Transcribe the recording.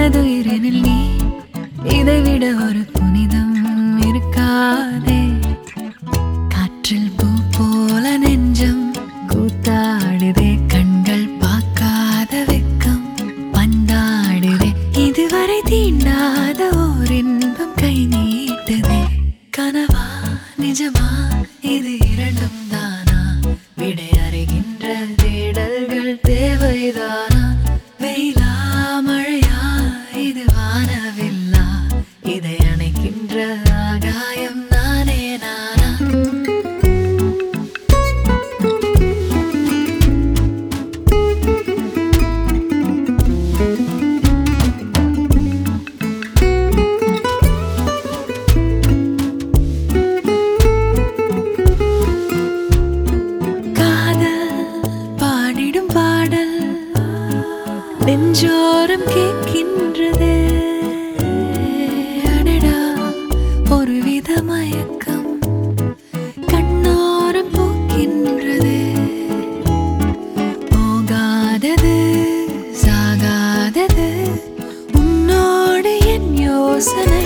எனதுயிரினில் நீ இதைவிட ஒரு புனிதம் இருக்காதே காற்றில் பூ போல நெஞ்சம் கூத்தாடுதே கண்கள் பார்க்காத வெக்கம் பந்தாடுதே இதுவரை தீண்டாத ஓர் இன்பம் கை நீட்டுதே கனவா நிஜமா இது இரண்டும் தானா விடை அறிகின்ற தேடல்கள் தேவைதானா வெயிலா மழையா இது வானவில்லா இதை அணைக்கின்ற ஆகாயம் நானே நானா காதல் பாடிடும் பாடல் நெஞ்சோரம் கேட்கின்றதே அடடா ஒரு வித மயக்கம் கண்ணோரம் போக்கின்றதே போகாதது சாகாதது உன்னோடு என் யோசனை